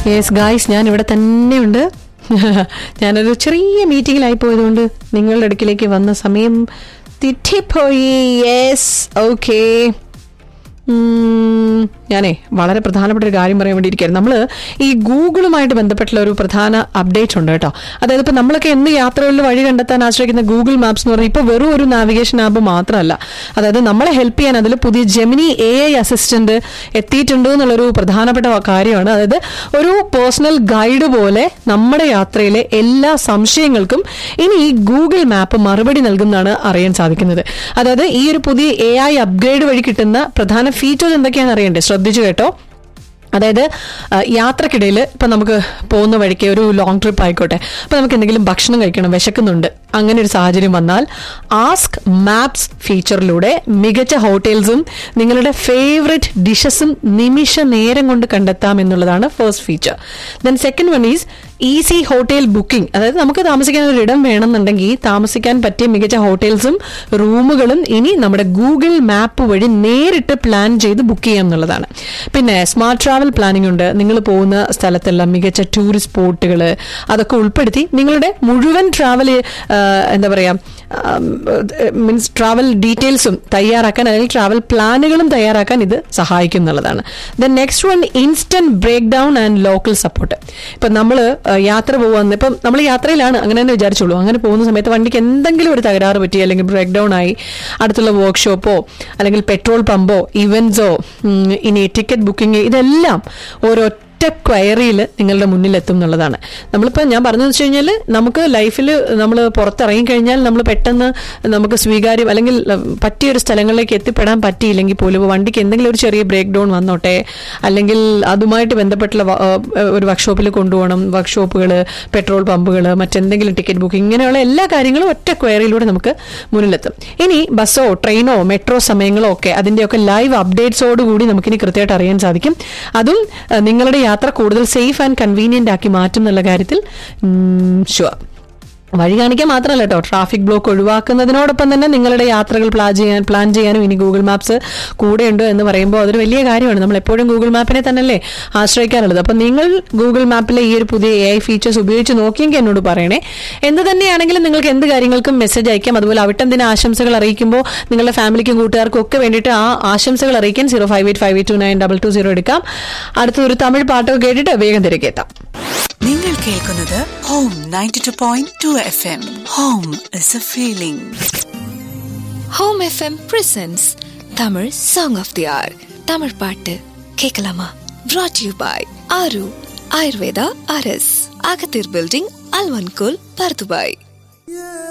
yes guys ഞാൻ ഇവിടെ തന്നെയുണ്ട് ഞാനൊരു ചെറിയ മീറ്റിംഗിലായി പോയതുകൊണ്ട് നിങ്ങളുടെ അടുക്കിലേക്ക് വന്ന സമയം തെറ്റിപ്പോയി യെസ് ഓക്കേ ഞാനേ വളരെ പ്രധാനപ്പെട്ട ഒരു കാര്യം പറയാൻ വേണ്ടിയിരിക്കുകയായിരുന്നു നമ്മൾ ഈ ഗൂഗിളുമായിട്ട് ബന്ധപ്പെട്ടുള്ള ഒരു പ്രധാന അപ്ഡേറ്റ് ഉണ്ട് കേട്ടോ അതായത് ഇപ്പോൾ നമ്മളൊക്കെ എന്ന് യാത്രകളിൽ വഴി കണ്ടെത്താൻ ആശ്രയിക്കുന്ന ഗൂഗിൾ മാപ്സ് എന്ന് പറഞ്ഞാൽ ഇപ്പോൾ വെറും ഒരു നാവിഗേഷൻ ആപ്പ് മാത്രമല്ല അതായത് നമ്മളെ ഹെൽപ്പ് ചെയ്യാൻ അതിൽ പുതിയ ജെമിനി എ ഐ അസിസ്റ്റന്റ് എത്തിയിട്ടുണ്ട് എന്നുള്ളൊരു പ്രധാനപ്പെട്ട കാര്യമാണ് അതായത് ഒരു പേഴ്സണൽ ഗൈഡ് പോലെ നമ്മുടെ യാത്രയിലെ എല്ലാ സംശയങ്ങൾക്കും ഇനി ഈ ഗൂഗിൾ മാപ്പ് മറുപടി നൽകുന്നതാണ് അറിയാൻ സാധിക്കുന്നത് അതായത് ഈ ഒരു പുതിയ എ ഐ അപ്ഗ്രേഡ് വഴി കിട്ടുന്ന പ്രധാന ഫീച്ചേഴ്സ് എന്തൊക്കെയാണെന്ന് അറിയണ്ടേ ശ്രദ്ധിച്ചു കേട്ടോ അതായത് ആ, യാത്രക്കിടയിൽ ഇപ്പം നമുക്ക് പോകുന്ന വഴിക്ക് ഒരു ലോങ് ട്രിപ്പ് ആയിക്കോട്ടെ അപ്പം നമുക്ക് എന്തെങ്കിലും ഭക്ഷണം കഴിക്കണം വിശക്കുന്നുണ്ട് അങ്ങനെ ഒരു സാഹചര്യം വന്നാൽ ആസ്ക് മാപ്സ് ഫീച്ചറിലൂടെ മികച്ച ഹോട്ടൽസും നിങ്ങളുടെ ഫേവറേറ്റ് ഡിഷസും നിമിഷ നേരം കൊണ്ട് കണ്ടെത്താം എന്നുള്ളതാണ് first feature then second one is easy hotel booking അതായത് നമുക്ക് താമസിക്കാൻ ഒരു ഇടം വേണമെന്നുണ്ടെങ്കിൽ താമസിക്കാൻ പറ്റിയ മികച്ച ഹോട്ടൽസും റൂമുകളും ഇനി നമ്മുടെ ഗൂഗിൾ മാപ്പ് വഴി നേരിട്ട് പ്ലാൻ ചെയ്ത് ബുക്ക് ചെയ്യാം എന്നുള്ളതാണ് പിന്നെ സ്മാർട്ട് ട്രാവൽ പ്ലാനിംഗ് ഉണ്ട് നിങ്ങൾ പോകുന്ന സ്ഥലത്തെല്ലാം മികച്ച ടൂറിസ്റ്റ് സ്പോട്ടുകൾ അതൊക്കെ ഉൾപ്പെടുത്തി നിങ്ങളുടെ മുഴുവൻ ട്രാവൽ എന്താ പറയാ മീൻസ് ട്രാവൽ ഡീറ്റെയിൽസും തയ്യാറാക്കാൻ അല്ലെങ്കിൽ ട്രാവൽ പ്ലാനുകളും തയ്യാറാക്കാൻ ഇത് സഹായിക്കും എന്നുള്ളതാണ് then next one instant breakdown and local support ഇപ്പം നമ്മൾ യാത്ര പോകുന്ന ഇപ്പം നമ്മൾ യാത്രയിലാണ് അങ്ങനെ തന്നെ വിചാരിച്ചോളൂ അങ്ങനെ പോകുന്ന സമയത്ത് വണ്ടിക്ക് എന്തെങ്കിലും ഒരു തകരാറ് പറ്റി അല്ലെങ്കിൽ ബ്രേക്ക് ഡൗൺ ആയി അടുത്തുള്ള വർക്ക്ഷോപ്പോ അല്ലെങ്കിൽ പെട്രോൾ പമ്പോ ഇവന്റ്സോ ഇനി ടിക്കറ്റ് ബുക്കിംഗ് ഇതെല്ലാം ഓരോ ഒറ്റ ക്വയറിയിൽ നിങ്ങളുടെ മുന്നിലെത്തും എന്നുള്ളതാണ് നമ്മളിപ്പോൾ ഞാൻ പറഞ്ഞതെന്ന് വെച്ച് കഴിഞ്ഞാൽ നമുക്ക് ലൈഫിൽ നമ്മൾ പുറത്തിറങ്ങി കഴിഞ്ഞാൽ നമ്മൾ പെട്ടെന്ന് നമുക്ക് സ്വീകാര്യം അല്ലെങ്കിൽ ഉം, പറ്റിയൊരു സ്ഥലങ്ങളിലേക്ക് എത്തിപ്പെടാൻ പറ്റിയില്ലെങ്കിൽ പോലും ഇപ്പൊ വണ്ടിക്ക് എന്തെങ്കിലും ഒരു ചെറിയ ബ്രേക്ക് ഡൗൺ വന്നോട്ടെ അല്ലെങ്കിൽ അതുമായിട്ട് ബന്ധപ്പെട്ടുള്ള വ- ഏഹ്, ഒരു വർക്ക്ഷോപ്പിൽ കൊണ്ടുപോകണം വർക്ക്ഷോപ്പുകൾ പെട്രോൾ പമ്പുകൾ മറ്റെന്തെങ്കിലും ടിക്കറ്റ് ബുക്കിംഗ് ഇങ്ങനെയുള്ള എല്ലാ കാര്യങ്ങളും ഒറ്റ ക്വയറിലൂടെ നമുക്ക് മുന്നിലെത്തും ഇനി ബസ്സോ ട്രെയിനോ മെട്രോ സമയങ്ങളോ ഒക്കെ അതിന്റെയൊക്കെ ലൈവ് അപ്ഡേറ്റ്സോട് കൂടി നമുക്കിനി കൃത്യമായിട്ട് അറിയാൻ സാധിക്കും അതും ഏഹ്, നിങ്ങളുടെ യാത്ര കൂടുതൽ സേഫ് ആൻഡ് കൺവീനിയന്റ് ആക്കി മാറ്റും എന്നുള്ള കാര്യത്തിൽ ഷുവർ വഴി കാണിക്കാൻ മാത്രമല്ല കേട്ടോ ട്രാഫിക് ബ്ലോക്ക് ഒഴിവാക്കുന്നതിനോടൊപ്പം തന്നെ നിങ്ങളുടെ യാത്രകൾ പ്ലാൻ ചെയ്യാൻ പ്ലാൻ ചെയ്യാനും ഇനി ഗൂഗിൾ മാപ്സ് കൂടെയുണ്ട് എന്ന് പറയുമ്പോൾ അതൊരു വലിയ കാര്യമാണ് നമ്മൾ എപ്പോഴും ഗൂഗിൾ മാപ്പിനെ തന്നെയല്ലേ ആശ്രയിക്കാറുള്ളത് അപ്പം നിങ്ങൾ ഗൂഗിൾ മാപ്പിലെ ഈ ഒരു പുതിയ എ ഐ ഫീച്ചേഴ്സ് ഉപയോഗിച്ച് നോക്കിയെങ്കിൽ എന്നോട് പറയണേ എന്ത് തന്നെയാണെങ്കിലും നിങ്ങൾക്ക് എന്ത് കാര്യങ്ങൾക്കും മെസ്സേജ് അയക്കാം അതുപോലെ അവിട്ടം ദിന ആശംസകൾ അറിയിക്കുമ്പോൾ നിങ്ങളുടെ ഫാമിലിക്കും കൂട്ടുകാർക്കും ഒക്കെ വേണ്ടിയിട്ട് ആ ആശംസകൾ അറിയിക്കാൻ zero five eight five eight two nine double two zero എടുക്കാം അടുത്തൊരു തമിഴ് പാട്ടൊക്കെ കേട്ടിട്ട് വേഗം തിരികെ എത്താം നിങ്ങൾ കേൾക്കുന്നത് home ninety two point two F M home is a feeling home FM presents Tamil song of the hour Tamil பாட்டு கேட்கலாமா brought you by Aaru Ayurveda அரஸ் அகத்தீர் பில்டிங் அல்வன்கோல் பர்துபாய்